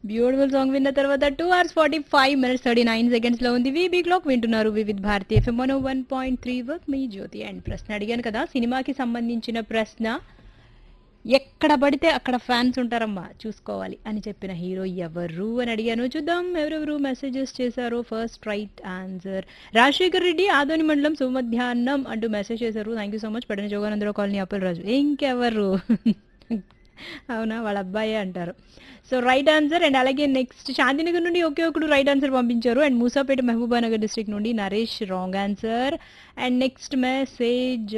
beautiful song విన్న తర్వాత two hours forty five minutes thirty nine seconds లో ఉంది వీబీ క్లాక్ వింటున్నారు Vividh Bharati FM one one point three వర్క్ మీ జ్యోతి అండ్ ప్రశ్న అడిగాను కదా సినిమాకి సంబంధించిన ప్రశ్న ఎక్కడ పడితే అక్కడ ఫ్యాన్స్ ఉంటారమ్మా చూసుకోవాలి అని చెప్పిన హీరో ఎవరు అని అడిగాను చూద్దాం ఎవరెవరు మెసేజెస్ చేశారో first right answer Rajasekhar Reddy Adoni మండలం సుమధ్యాహ్నం అంటూ మెసేజ్ చేశారు థ్యాంక్ యూ సో మచ్ పడిన జోగానందరావు కాలనీ అప్పల్ రాజు ఇంకెవరు అవునా వాళ్ళ అబ్బాయే అంటారు సో రైట్ ఆన్సర్ అండ్ అలాగే నెక్స్ట్ శాంతినగర్ నుండి ఒకే ఒకడు రైట్ ఆన్సర్ పంపించారు అండ్ మూసాపేట మహబూబానగర్ డిస్ట్రిక్ట్ నుండి Naresh wrong answer and next message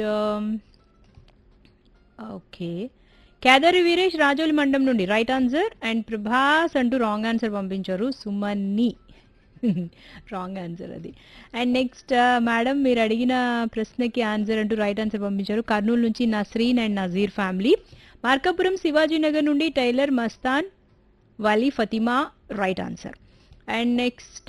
okay Kedari Veeresh Rajoli మండలం నుండి రైట్ ఆన్సర్ అండ్ ప్రభాస్ అంటూ రాంగ్ ఆన్సర్ పంపించారు సుమన్ని రాంగ్ ఆన్సర్ అది అండ్ నెక్స్ట్ మేడం మీరు అడిగిన ప్రశ్నకి ఆన్సర్ అంటూ రైట్ ఆన్సర్ పంపించారు కర్నూలు నుంచి నస్రీన్ అండ్ నజీర్ ఫ్యామిలీ మార్కాపురం శివాజీనగర్ నుండి tailor Mastan Vali Fatima right answer and next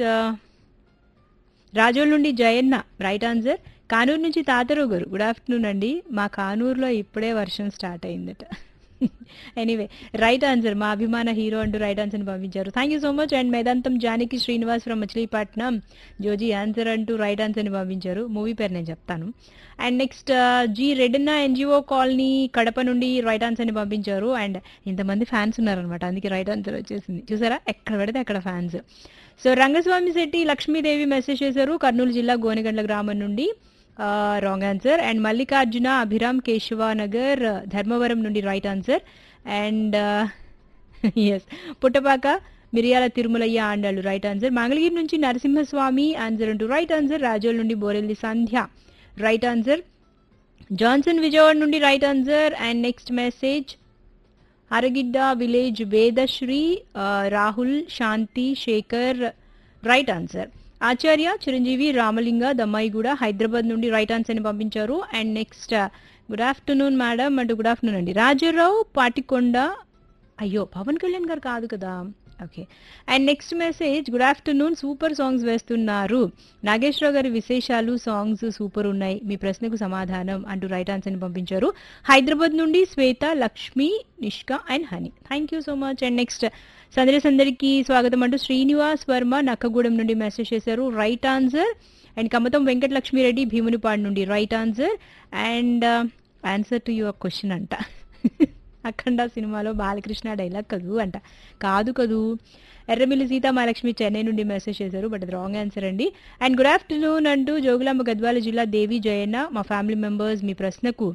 Rajol నుండి జయన్న రైట్ ఆన్సర్ కానూరు నుంచి తాతరావు గారు గుడ్ ఆఫ్టర్నూన్ అండి మా కానూరులో ఇప్పుడే వర్షం స్టార్ట్ అయిందట ఎనీవే రైట్ ఆన్సర్ మా అభిమాన హీరో అంటూ రైట్ ఆన్సర్ పంపించారు thank you so much and Medantham Janaki Srinivas from Machilipatnam Joji answer అంటూ రైట్ ఆన్సర్ని పంపించారు మూవీ పేరు నేను చెప్తాను and next G Reddinna NGO colony Kadapa నుండి రైట్ ఆన్సర్ని పంపించారు అండ్ ఇంతమంది ఫ్యాన్స్ ఉన్నారనమాట అందుకే రైట్ ఆన్సర్ వచ్చేసింది చూసారా ఎక్కడ పడితే అక్కడ fans so Rangaswamy Shetty Lakshmidevi message చేశారు కర్నూలు జిల్లా గోనెగండ్ల గ్రామం నుండి wrong answer and Mallikarjuna Abhiram Keshavanagar Dharmavaram నుండి right answer and S Puttapaka Miriyala Tirumalaiah Andallu right answer Mangalagiri నుంచి నరసింహస్వామి ఆన్సర్ అంటూ రైట్ ఆన్సర్ రాజోల్ నుండి Borelli Sandhya right answer Johnson Vijayawada నుండి right answer and next message Aragidda village Vedasri Rahul Shanti Shekar right answer Acharya Chiranjeevi Ramalinga Dammaiguda Hyderabad నుండి రైట్ ఆన్సర్ని పంపించారు and next good afternoon madam అంటూ గుడ్ ఆఫ్టర్నూన్ అండి రాజారావు పాటికొండ అయ్యో పవన్ కళ్యాణ్ గారు కాదు కదా okay and next message good afternoon super songs వేస్తున్నారు నాగేశ్వరరావు గారి విశేషాలు సాంగ్స్ సూపర్ ఉన్నాయి మీ ప్రశ్నకు సమాధానం అంటూ రైట్ ఆన్సర్ని పంపించారు హైదరాబాద్ నుండి Swetha Lakshmi Nishka and honey thank you so much and next సందర్శ అందరికీ స్వాగతం అంటూ శ్రీనివాస్ వర్మ నక్కగూడెం నుండి మెసేజ్ చేశారు right answer and Kamatham Venkatalakshmireddy Bheemunipadu నుండి right answer and answer to your question అంట అఖండ సినిమాలో బాలకృష్ణ డైలాగ్ కదూ అంట కాదు కదూ ఎర్రమిల్లి సీతామహాలక్ష్మి చెన్నై నుండి మెసేజ్ చేశారు బట్ అది రాంగ్ ఆన్సర్ అండి అండ్ గుడ్ ఆఫ్టర్నూన్ అంటూ జోగులాంబ గద్వాల జిల్లా దేవి జయన్న మా ఫ్యామిలీ మెంబర్స్ మీ ప్రశ్నకు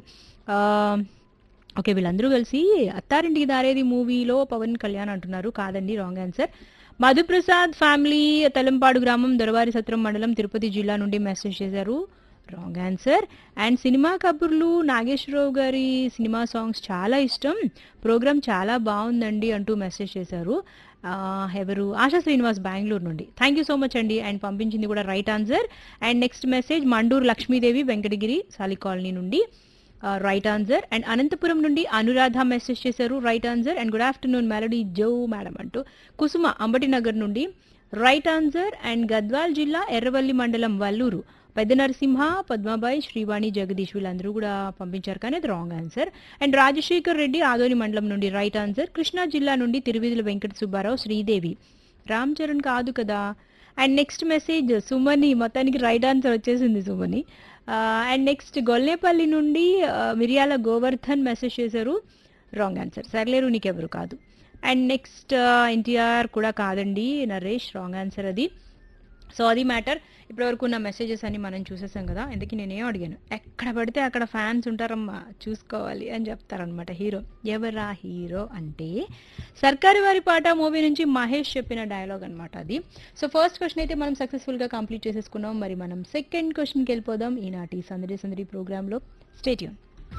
ఓకే వీళ్ళందరూ కలిసి అత్తారింటికి దారేది మూవీలో పవన్ కళ్యాణ్ అంటున్నారు కాదండి wrong answer Madhuprasad family Talampadu గ్రామం దొరవారి సత్రం మండలం తిరుపతి జిల్లా నుండి మెసేజ్ చేశారు రాంగ్ ఆన్సర్ అండ్ సినిమా కబుర్లు నాగేశ్వరరావు గారి సినిమా సాంగ్స్ చాలా ఇష్టం ప్రోగ్రామ్ చాలా బాగుందండి అంటూ మెసేజ్ చేశారు ఎవరు ఆశా శ్రీనివాస్ బెంగళూరు నుండి థ్యాంక్ యూ సో మచ్ అండి అండ్ పంపించింది కూడా right answer and next message Manduru Lakshmidevi Venkatagiri Sali colony నుండి రైట్ ఆన్సర్ అండ్ అనంతపురం నుండి అనురాధ మెసేజ్ చేశారు right answer and good afternoon melody జో మేడం అంటూ కుసుమ అంబటి నగర్ నుండి రైట్ ఆన్సర్ అండ్ గద్వాల్ జిల్లా ఎర్రవల్లి మండలం వల్లూరు పెద్ద నరసింహ పద్మాబాయి శ్రీవాణి జగదీష్ వీళ్ళందరూ కూడా పంపించారు కానీ అది wrong answer and Rajasekhar Reddy Adoni మండలం నుండి రైట్ ఆన్సర్ కృష్ణా జిల్లా నుండి తిరువిధుల వెంకట సుబ్బారావు శ్రీదేవి రామ్ చరణ్ కాదు కదా అండ్ నెక్స్ట్ మెసేజ్ సుమని మొత్తానికి రైట్ ఆన్సర్ వచ్చేసింది సుమని అండ్ నెక్స్ట్ గొల్లేపల్లి నుండి మిరియాల గోవర్ధన్ మెసేజ్ చేశారు రాంగ్ ఆన్సర్ సర్లేరు నీకెవరు కాదు అండ్ నెక్స్ట్ ఎన్టీఆర్ కూడా కాదండి నరేష్ రాంగ్ ఆన్సర్ అది సో అది మ్యాటర్ ఇప్పటివరకు ఉన్న మెసేజెస్ అన్ని మనం చూసేసాం కదా ఎందుకు నేనేం అడిగాను ఎక్కడ పడితే అక్కడ ఫ్యాన్స్ ఉంటారమ్మా చూసుకోవాలి అని చెప్తారనమాట హీరో ఎవరా హీరో అంటే సర్కారు వారి పాట మూవీ నుంచి మహేష్ చెప్పిన డైలాగ్ అనమాట అది సో ఫస్ట్ క్వశ్చన్ అయితే మనం సక్సెస్ఫుల్గా కంప్లీట్ చేసేసుకున్నాం మరి మనం సెకండ్ క్వశ్చన్కి వెళ్ళిపోదాం ఈనాటి సందడి సందడి ప్రోగ్రాంలో స్టేట్యూన్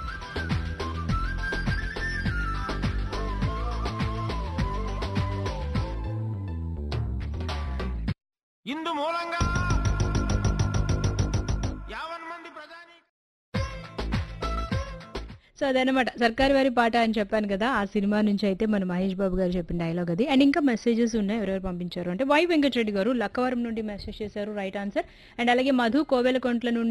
ఇందు మూలంగా యావన్ మంది ప్రజాని సో అదనమాట సర్కారు వారి పాట అని చెప్పాను కదా ఆ సినిమా నుంచి అయితే మన మహేష్ బాబు గారు చెప్పిన డైలాగ్ అది అండ్ ఇంకా మెసేజెస్ ఉన్నాయి ఎవరెవరు పంపించారు అంటే వై వెంకటరెడ్డి గారు లక్కవరం నుండి మెసేజ్ చేశారు రైట్ ఆన్సర్ అండ్ అలాగే మధు కోవెలకొంట్ల నుండి